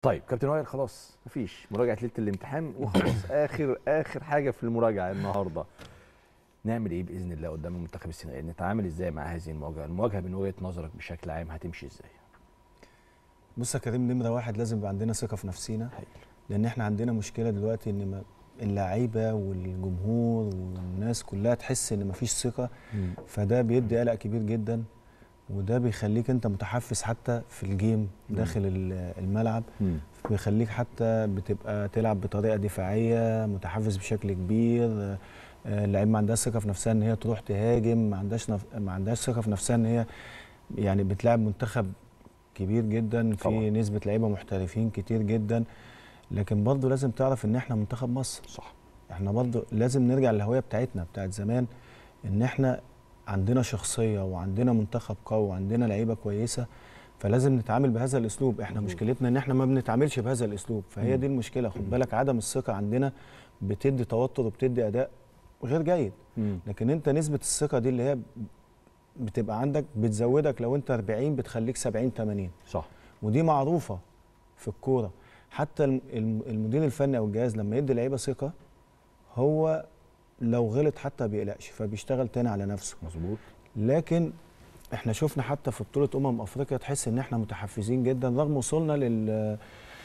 طيب كابتن وائل خلاص مفيش مراجعه ليله الامتحان وخلاص اخر اخر حاجه في المراجعه النهارده نعمل ايه باذن الله قدام المنتخب السنغالي نتعامل ازاي مع هذه المواجهه المواجهه من وجهه نظرك بشكل عام هتمشي ازاي بص يا كريم نمره واحد لازم يبقى عندنا ثقه في نفسينا حلو. لان احنا عندنا مشكله دلوقتي ان ما- اللعيبه والجمهور والناس كلها تحس ان مفيش ثقه فده بيدي قلق كبير جدا وده بيخليك انت متحفز حتى في الجيم مم. داخل ال- الملعب مم. بيخليك حتى بتبقى تلعب بطريقه دفاعيه متحفز بشكل كبير آه، آه، اللعيبه ما عندهاش ثقه في نفسها ان هي تروح تهاجم ما عندهاش نف... ما عندهاش ثقه في نفسها ان هي يعني بتلعب منتخب كبير جدا طبعا. في نسبه لعيبه محترفين كتير جدا لكن برضه لازم تعرف ان احنا منتخب مصر صح احنا برضه لازم نرجع للهويه بتاعتنا بتاعت زمان ان احنا عندنا شخصيه وعندنا منتخب قوي وعندنا لعيبه كويسه فلازم نتعامل بهذا الاسلوب احنا مظبوط. مشكلتنا ان احنا ما بنتعاملش بهذا الاسلوب فهي مم. دي المشكله خد بالك عدم الثقه عندنا بتدي توتر وبتدي اداء غير جيد مم. لكن انت نسبه الثقه دي اللي هي بتبقى عندك بتزودك لو انت 40 بتخليك 70 80 صح ودي معروفه في الكوره حتى الم- الم- المدير الفني او الجهاز لما يدي لعيبه ثقه هو لو غلط حتى بيقلقش فبيشتغل تاني على نفسه مظبوط لكن احنا شفنا حتى في بطوله امم افريقيا تحس ان احنا متحفزين جدا رغم وصولنا لل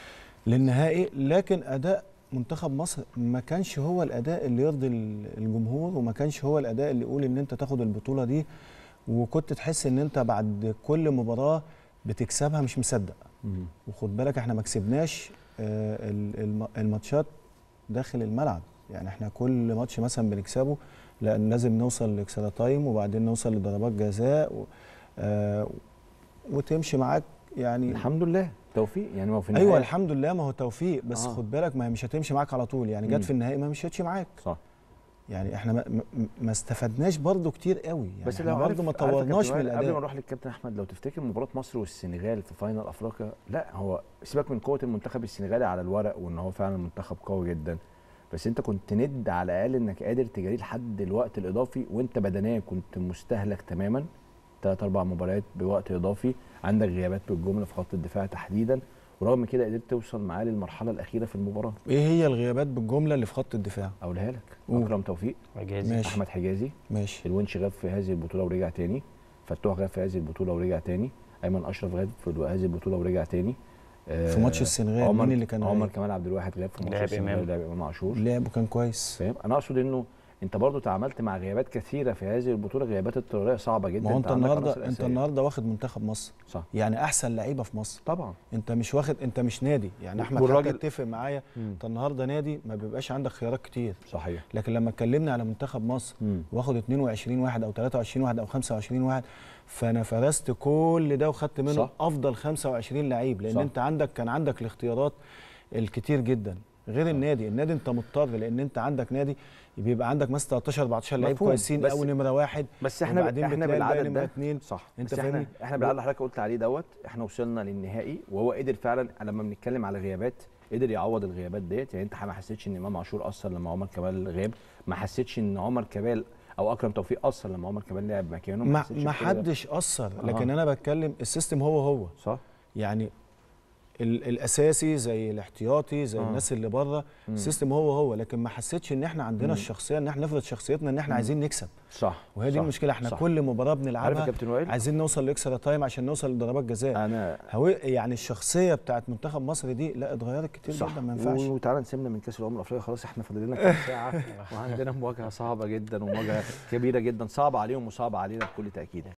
للنهائي لكن اداء منتخب مصر ما كانش هو الاداء اللي يرضي ال- الجمهور وما كانش هو الاداء اللي يقول ان انت تاخد البطوله دي وكنت تحس ان انت بعد كل مباراه بتكسبها مش مصدق مم. وخد بالك احنا ما كسبناش آه، ال- الم- الماتشات داخل الملعب يعني احنا كل ماتش مثلا بنكسبه لان لازم نوصل لاكسترا تايم وبعدين نوصل لضربات جزاء و آه، وتمشي معاك يعني الحمد لله توفيق يعني ما هو في ايوه النهاية- الحمد لله ما هو توفيق بس آه. آه. خد بالك ما هي مش هتمشي معاك على طول يعني مم. جت في النهائي ما مشيتش معاك صح يعني احنا ما, ما- ما استفدناش برضو كتير قوي يعني بس احنا لو برضو ما طورناش من قبل ما الاداء نروح للكابتن احمد لو تفتكر مباراه مصر والسنغال في فاينل افريقيا لا هو سيبك من قوه المنتخب السنغالي على الورق وان هو فعلا منتخب قوي جدا بس انت كنت ند على الاقل انك قادر تجاريه لحد الوقت الاضافي وانت بدنيا كنت مستهلك تماما ثلاث اربع مباريات بوقت اضافي عندك غيابات بالجمله في خط الدفاع تحديدا ورغم كده قدرت توصل معاه للمرحله الاخيره في المباراه ايه هي الغيابات بالجمله اللي في خط الدفاع اقولها لك قول. اكرم توفيق حجازي ماشي. احمد حجازي ماشي الونش غاب في هذه البطوله ورجع تاني فتوح غاب في هذه البطوله ورجع تاني ايمن اشرف غاب في هذه البطوله ورجع تاني آه، في ماتش السنغال عمر مين اللي كان عمر غايب؟ كمال عبد الواحد غاب في ماتش لعب السنغال إمام. لعب امام عاشور لعب وكان كويس فاهم انا اقصد انه انت برضو تعاملت مع غيابات كثيره في هذه البطوله غيابات اضطراريه صعبه جدا ما هو انت عندك النهارده عناصر انت أساسية. النهارده واخد منتخب مصر صح يعني احسن لعيبه في مصر طبعا انت مش واخد انت مش نادي يعني احمد والراجل- حتى اتفق معايا انت النهارده نادي ما بيبقاش عندك خيارات كتير صحيح لكن لما اتكلمنا على منتخب مصر مم. واخد 22 واحد او 23 واحد او 25 واحد فانا فرست كل ده وخدت منه صح. افضل 25 لعيب لان صح. انت عندك كان عندك الاختيارات الكتير جدا غير النادي النادي انت مضطر لان انت عندك نادي بيبقى عندك مثلا 13 14 لعيب مفهوم. كويسين بس- او نمره واحد بس احنا وبعدين احنا بتلاقي الباقي بالعدد نمرة ده اتنين. صح انت بس احنا فاهمني؟ احنا بالعدد اللي حضرتك قلت عليه دوت احنا وصلنا للنهائي وهو قدر فعلا لما بنتكلم على غيابات قدر يعوض الغيابات ديت يعني انت ما حسيتش ان امام عاشور اثر لما عمر كمال غاب ما حسيتش ان عمر كمال او اكرم توفيق اثر لما عمر كمال لعب مكانه ما حسيتش ما بكده. حدش اثر لكن آه. انا بتكلم السيستم هو هو صح يعني ال- الاساسي زي الاحتياطي زي آه. آه. الناس اللي بره السيستم هو هو لكن ما حسيتش ان احنا عندنا مم. الشخصيه ان احنا نفرض شخصيتنا ان احنا عايزين نكسب صح وهي دي صح. المشكله احنا صح. كل مباراه عارف يا بنلعبها كابتن وائل عايزين نوصل لاكسترا تايم عشان نوصل لضربات جزاء انا هو يعني الشخصيه بتاعت منتخب مصر دي لا اتغيرت كتير صح جدا ما ينفعش وتعالى نسيبنا من كاس الامم الافريقيه خلاص احنا فاضل لنا كام ساعه وعندنا مواجهه صعبه جدا ومواجهه كبيره جدا صعبه عليهم وصعبه علينا بكل تاكيد